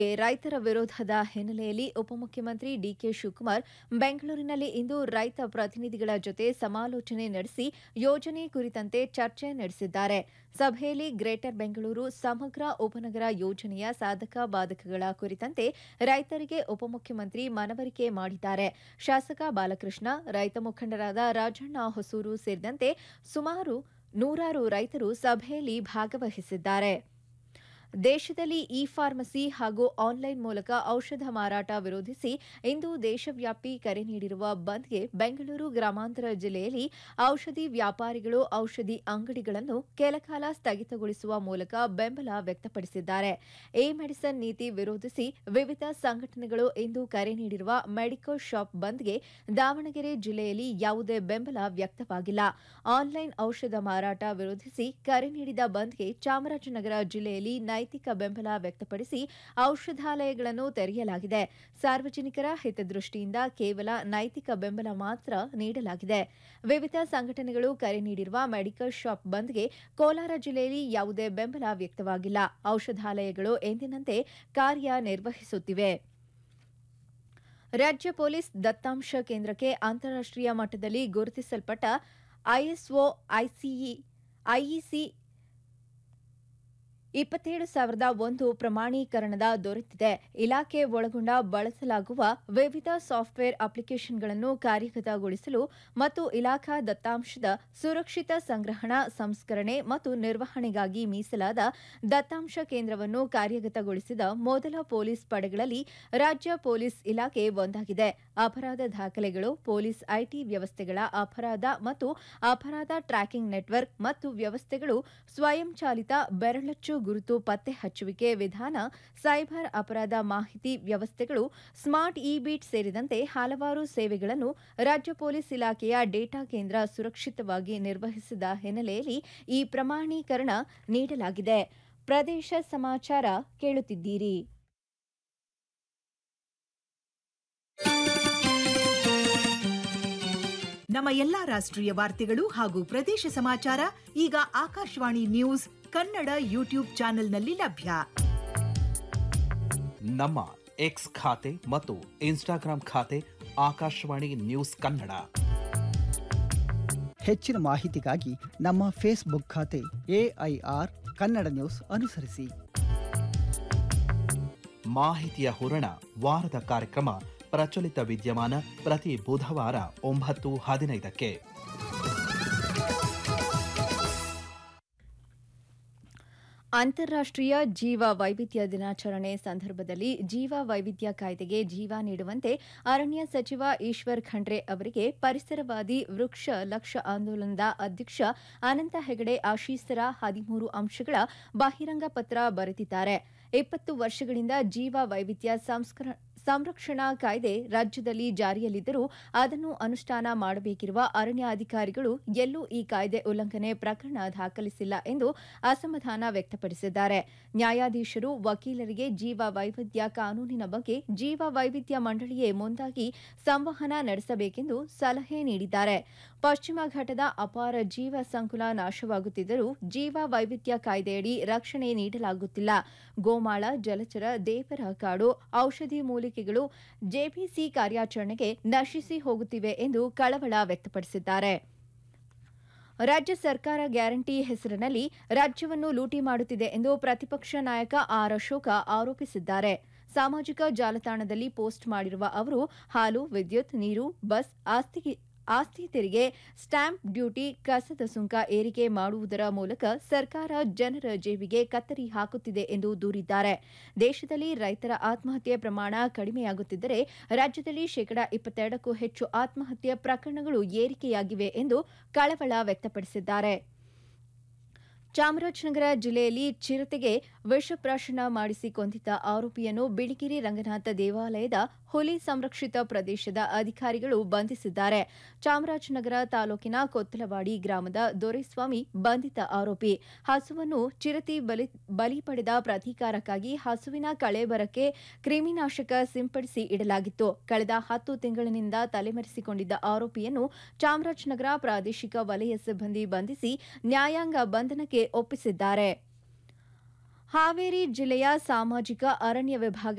ರೈತರ ವಿರೋಧದ ಹಿನ್ನೆಲೆಯಲ್ಲಿ ಉಪಮುಖ್ಯಮಂತ್ರಿ ಡಿಕೆ ಶಿವಕುಮಾರ್ ಬೆಂಗಳೂರಿನಲ್ಲಿ ಇಂದು ರೈತ ಪ್ರತಿನಿಧಿಗಳ ಜೊತೆ ಸಮಾಲೋಚನೆ ನಡೆಸಿ ಯೋಜನೆ ಕುರಿತಂತೆ ಚರ್ಚೆ ನಡೆಸಿದ್ದಾರೆ ಸಭೆಯಲ್ಲಿ ಗ್ರೇಟರ್ ಬೆಂಗಳೂರು ಸಮಗ್ರ ಉಪನಗರ ಯೋಜನೆಯ ಸಾಧಕ ಬಾಧಕಗಳ ಕುರಿತಂತೆ ರೈತರಿಗೆ ಉಪಮುಖ್ಯಮಂತ್ರಿ ಮನವರಿಕೆ ಮಾಡಿದ್ದಾರೆ ಶಾಸಕ ಬಾಲಕೃಷ್ಣ ರೈತ ಮುಖಂಡರಾದ ರಾಜಣ್ಣ ಹೊಸೂರು ಸೇರಿದಂತೆ ಸುಮಾರು ನೂರಾರು ರೈತರು ಸಭೆಯಲ್ಲಿ ಭಾಗವಹಿಸಿದ್ದಾರೆ ದೇಶದಲ್ಲಿ ಇ ಫಾರ್ಮಸಿ ಹಾಗೂ ಆನ್ಲೈನ್ ಮೂಲಕ ಔಷಧ ಮಾರಾಟ ವಿರೋಧಿಸಿ ಇಂದು ದೇಶವ್ಯಾಪಿ ಕರೆ ನೀಡಿರುವ ಬಂದ್ಗೆ ಬೆಂಗಳೂರು ಗ್ರಾಮಾಂತರ ಜಿಲ್ಲೆಯಲ್ಲಿ ಔಷಧಿ ವ್ಯಾಪಾರಿಗಳು ಔಷಧಿ ಅಂಗಡಿಗಳನ್ನು ಕೆಲಕಾಲ ಸ್ಥಗಿತಗೊಳಿಸುವ ಮೂಲಕ ಬೆಂಬಲ ವ್ಯಕ್ತಪಡಿಸಿದ್ದಾರೆ ಎ ಮೆಡಿಸನ್ ನೀತಿ ವಿರೋಧಿಸಿ ವಿವಿಧ ಸಂಘಟನೆಗಳು ಇಂದು ಕರೆ ನೀಡಿರುವ ಮೆಡಿಕಲ್ ಶಾಪ್ ಬಂದ್ಗೆ ದಾವಣಗೆರೆ ಜಿಲ್ಲೆಯಲ್ಲಿ ಯಾವುದೇ ಬೆಂಬಲ ವ್ಯಕ್ತವಾಗಿಲ್ಲ ಆನ್ಲೈನ್ ಔಷಧ ಮಾರಾಟ ವಿರೋಧಿಸಿ ಕರೆ ನೀಡಿದ ಬಂದ್ಗೆ ಚಾಮರಾಜನಗರ ಜಿಲ್ಲೆಯಲ್ಲಿ ನೈತಿಕ ಬೆಂಬಲ ವ್ಯಕ್ತಪಡಿಸಿ ಔಷಧಾಲಯಗಳನ್ನು ತೆರೆಯಲಾಗಿದೆ ಸಾರ್ವಜನಿಕರ ಹಿತದೃಷ್ಟಿಯಿಂದ ಕೇವಲ ನೈತಿಕ ಬೆಂಬಲ ಮಾತ್ರ ನೀಡಲಾಗಿದೆ ವಿವಿಧ ಸಂಘಟನೆಗಳು ಕರೆ ನೀಡಿರುವ ಮೆಡಿಕಲ್ ಶಾಪ್ ಬಂದ್ಗೆ ಕೋಲಾರ ಜಿಲ್ಲೆಯಲ್ಲಿ ಯಾವುದೇ ಬೆಂಬಲ ವ್ಯಕ್ತವಾಗಿಲ್ಲ ಔಷಧಾಲಯಗಳು ಎಂದಿನಂತೆ ಕಾರ್ಯನಿರ್ವಹಿಸುತ್ತಿವೆ ರಾಜ್ಯ ಪೊಲೀಸ್ ದತ್ತಾಂಶ ಕೇಂದ್ರಕ್ಕೆ ಅಂತಾರಾಷ್ಟೀಯ ಮಟ್ಟದಲ್ಲಿ ಗುರುತಿಸಲ್ಪಟ್ಟ ಐಎಸ್ಒ ಐಸಿಇ ಐಇಸಿ ಇಪ್ಪತ್ತೇಳು ಸಾವಿರದ ಒಂದು ಪ್ರಮಾಣೀಕರಣದ ದೊರೆತಿದೆ ಇಲಾಖೆ ಒಳಗೊಂಡ ಬಳಸಲಾಗುವ ವಿವಿಧ ಸಾಫ್ಟ್ವೇರ್ ಅಪ್ಲಿಕೇಶನ್ಗಳನ್ನು ಕಾರ್ಯಗತಗೊಳಿಸಲು ಮತ್ತು ಇಲಾಖಾ ದತ್ತಾಂಶದ ಸುರಕ್ಷಿತ ಸಂಗ್ರಹಣಾ ಸಂಸ್ಕರಣೆ ಮತ್ತು ನಿರ್ವಹಣೆಗಾಗಿ ಮೀಸಲಾದ ದತ್ತಾಂಶ ಕೇಂದ್ರವನ್ನು ಕಾರ್ಯಗತಗೊಳಿಸಿದ ಮೊದಲ ಪೊಲೀಸ್ ಪಡೆಗಳಲ್ಲಿ ರಾಜ್ಯ ಪೊಲೀಸ್ ಇಲಾಖೆ ಒಂದಾಗಿದೆ ಅಪರಾಧ ದಾಖಲೆಗಳು ಪೊಲೀಸ್ ಐಟಿ ವ್ಯವಸ್ಥೆಗಳ ಅಪರಾಧ ಮತ್ತು ಅಪರಾಧ ಟ್ರ್ಯಾಕಿಂಗ್ ನೆಟ್ವರ್ಕ್ ಮತ್ತು ವ್ಯವಸ್ಥೆಗಳು ಸ್ವಯಂಚಾಲಿತ ಬೆರಳಚ್ಚು ಗುರುತು ಪತ್ತೆ ಹಚ್ಚುವಿಕೆ ವಿಧಾನ ಸೈಬರ್ ಅಪರಾಧ ಮಾಹಿತಿ ವ್ಯವಸ್ಥೆಗಳು ಸ್ಮಾರ್ಟ್ ಇ ಬೀಟ್ ಸೇರಿದಂತೆ ಹಲವಾರು ಸೇವೆಗಳನ್ನು ರಾಜ್ಯ ಪೊಲೀಸ್ ಇಲಾಖೆಯ ಡೇಟಾ ಕೇಂದ್ರ ಸುರಕ್ಷಿತವಾಗಿ ನಿರ್ವಹಿಸಿದ ಹಿನ್ನೆಲೆಯಲ್ಲಿ ಈ ಪ್ರಮಾಣೀಕರಣ ನೀಡಲಾಗಿದೆ ಪ್ರದೇಶ ಸಮಾಚಾರ ಕೇಳುತ್ತಿದ್ದೀರಿ ನಮ್ಮ ಎಲ್ಲಾ ರಾಷ್ಟ್ರೀಯ ವಾರ್ತೆಗಳು ಹಾಗೂ ಪ್ರದೇಶ ಸಮಾಚಾರ ಈಗ ಆಕಾಶವಾಣಿ ನ್ಯೂಸ್ ಕನ್ನಡ ಯೂಟ್ಯೂಬ್ ಚಾನೆಲ್ನಲ್ಲಿ ಲಭ್ಯ ನಮ್ಮ ಎಕ್ಸ್ ಖಾತೆ ಮತ್ತು ಇನ್ಸ್ಟಾಗ್ರಾಂ ಖಾತೆ ಆಕಾಶವಾಣಿ ನ್ಯೂಸ್ ಕನ್ನಡ ಹೆಚ್ಚಿನ ಮಾಹಿತಿಗಾಗಿ ನಮ್ಮ ಫೇಸ್ಬುಕ್ ಖಾತೆ ಎಐಆರ್ ಕನ್ನಡ ನ್ಯೂಸ್ ಅನುಸರಿಸಿ ಮಾಹಿತಿಯ ಹೂರಣ ವಾರದ ಕಾರ್ಯಕ್ರಮ ಪ್ರಚಲಿತ ವಿದ್ಯಮಾನ ಪ್ರತಿ ಬುಧವಾರ ಒಂಬತ್ತು ಹದಿನೈದಕ್ಕೆ ಅಂತಾರಾಷ್ಟೀಯ ಜೀವ ವೈವಿಧ್ಯ ದಿನಾಚರಣೆ ಸಂದರ್ಭದಲ್ಲಿ ಜೀವ ವೈವಿಧ್ಯ ಕಾಯ್ದೆಗೆ ಜೀವ ನೀಡುವಂತೆ ಅರಣ್ಯ ಸಚಿವ ಈಶ್ವರ್ ಖಂಡ್ರೆ ಅವರಿಗೆ ಪರಿಸರವಾದಿ ವೃಕ್ಷ ಲಕ್ಷ ಆಂದೋಲನದ ಅಧ್ಯಕ್ಷ ಅನಂತ ಹೆಗಡೆ ಆಶೀಸರ ಹದಿಮೂರು ಅಂಶಗಳ ಬಹಿರಂಗ ಪತ್ರ ಬರೆದಿದ್ದಾರೆ ಇಪ್ಪತ್ತು ವರ್ಷಗಳಿಂದ ಜೀವ ವೈವಿಧ್ಯ ಸಂಸ್ಕರ ಸಂರಕ್ಷಣಾ ಕಾಯ್ದೆ ರಾಜ್ಯದಲ್ಲಿ ಜಾರಿಯಲ್ಲಿದ್ದರೂ ಅದನ್ನು ಅನುಷ್ಠಾನ ಮಾಡಬೇಕಿರುವ ಅರಣ್ಯ ಅಧಿಕಾರಿಗಳು ಎಲ್ಲೂ ಈ ಕಾಯ್ದೆ ಉಲ್ಲಂಘನೆ ಪ್ರಕರಣ ದಾಖಲಿಸಿಲ್ಲ ಎಂದು ಅಸಮಾಧಾನ ವ್ಯಕ್ತಪಡಿಸಿದ್ದಾರೆ ನ್ಯಾಯಾಧೀಶರು ವಕೀಲರಿಗೆ ಜೀವ ವೈವಿಧ್ಯ ಕಾನೂನಿನ ಬಗ್ಗೆ ಜೀವ ವೈವಿಧ್ಯ ಮಂಡಳಿಯೇ ಮುಂದಾಗಿ ಸಂವಹನ ನಡೆಸಬೇಕೆಂದು ಸಲಹೆ ನೀಡಿದ್ದಾರೆ ಪಶ್ಚಿಮ ಘಟ್ಟದ ಅಪಾರ ಜೀವ ಸಂಕುಲ ನಾಶವಾಗುತ್ತಿದ್ದರೂ ಜೀವ ವೈವಿಧ್ಯ ಕಾಯ್ದೆಯಡಿ ರಕ್ಷಣೆ ನೀಡಲಾಗುತ್ತಿಲ್ಲ ಗೋಮಾಳ ಜಲಚರ ದೇವರ ಕಾಡು ಔಷಧಿ ಮೂಲಿಕೆಗಳು ಜೆಪಿಸಿ ಕಾರ್ಯಾಚರಣೆಗೆ ನಶಿಸಿ ಹೋಗುತ್ತಿವೆ ಎಂದು ಕಳವಳ ವ್ಯಕ್ತಪಡಿಸಿದ್ದಾರೆ ರಾಜ್ಯ ಸರ್ಕಾರ ಗ್ಯಾರಂಟಿ ಹೆಸರಿನಲ್ಲಿ ರಾಜ್ಯವನ್ನು ಲೂಟಿ ಮಾಡುತ್ತಿದೆ ಎಂದು ಪ್ರತಿಪಕ್ಷ ನಾಯಕ ಆರ್ ಅಶೋಕ ಆರೋಪಿಸಿದ್ದಾರೆ ಸಾಮಾಜಿಕ ಜಾಲತಾಣದಲ್ಲಿ ಪೋಸ್ಟ್ ಮಾಡಿರುವ ಅವರು ಹಾಲು ವಿದ್ಯುತ್ ನೀರು ಬಸ್ ಆಸ್ತಿ ಆಸ್ತಿ ತೆರಿಗೆ ಸ್ಟಾಂಪ್ ಡ್ಯೂಟಿ ಕಸದ ಸುಂಕ ಏರಿಕೆ ಮಾಡುವುದರ ಮೂಲಕ ಸರ್ಕಾರ ಜನರ ಜೇಬಿಗೆ ಕತ್ತರಿ ಹಾಕುತ್ತಿದೆ ಎಂದು ದೂರಿದ್ದಾರೆ ದೇಶದಲ್ಲಿ ರೈತರ ಆತ್ಮಹತ್ಯೆ ಪ್ರಮಾಣ ಕಡಿಮೆಯಾಗುತ್ತಿದ್ದರೆ ರಾಜ್ಯದಲ್ಲಿ ಶೇಕಡಾ ಇಪ್ಪತ್ತೆರಡಕ್ಕೂ ಹೆಚ್ಚು ಆತ್ಮಹತ್ಯೆ ಪ್ರಕರಣಗಳು ಏರಿಕೆಯಾಗಿವೆ ಎಂದು ಕಳವಳ ವ್ಯಕ್ತಪಡಿಸಿದ್ದಾರೆ ಚಾಮರಾಜನಗರ ಜಿಲ್ಲೆಯಲ್ಲಿ ಚಿರತೆಗೆ ವಿಷಪ್ರಾಶನ ಮಾಡಿಸಿ ಕೊಂದಿದ್ದ ಆರೋಪಿಯನ್ನು ಬಿಳಿಗಿರಿ ರಂಗನಾಥ ದೇವಾಲಯದ ಹುಲಿ ಸಂರಕ್ಷಿತ ಪ್ರದೇಶದ ಅಧಿಕಾರಿಗಳು ಬಂಧಿಸಿದ್ದಾರೆ ಚಾಮರಾಜನಗರ ತಾಲೂಕಿನ ಕೊತ್ತಲವಾಡಿ ಗ್ರಾಮದ ದೊರೆಸ್ವಾಮಿ ಬಂಧಿತ ಆರೋಪಿ ಹಸುವನ್ನು ಚಿರತೆ ಬಲಿ ಬಲಿ ಪಡೆದ ಪ್ರತೀಕಾರಕ್ಕಾಗಿ ಹಸುವಿನ ಕಳೆಬರಕ್ಕೆ ಕ್ರಿಮಿನಾಶಕ ಸಿಂಪಡಿಸಿ ಇಡಲಾಗಿತ್ತು ಕಳೆದ ಹತ್ತು ತಿಂಗಳಿನಿಂದ ತಲೆಮರೆಸಿಕೊಂಡಿದ್ದ ಆರೋಪಿಯನ್ನು ಚಾಮರಾಜನಗರ ಪ್ರಾದೇಶಿಕ ವಲಯ ಸಿಬ್ಬಂದಿ ಬಂಧಿಸಿ ನ್ಯಾಯಾಂಗ ಬಂಧನಕ್ಕೆ ಒಪ್ಪಿಸಿದ್ದಾರೆ ಹಾವೇರಿ ಜಿಲ್ಲೆಯ ಸಾಮಾಜಿಕ ಅರಣ್ಯ ವಿಭಾಗ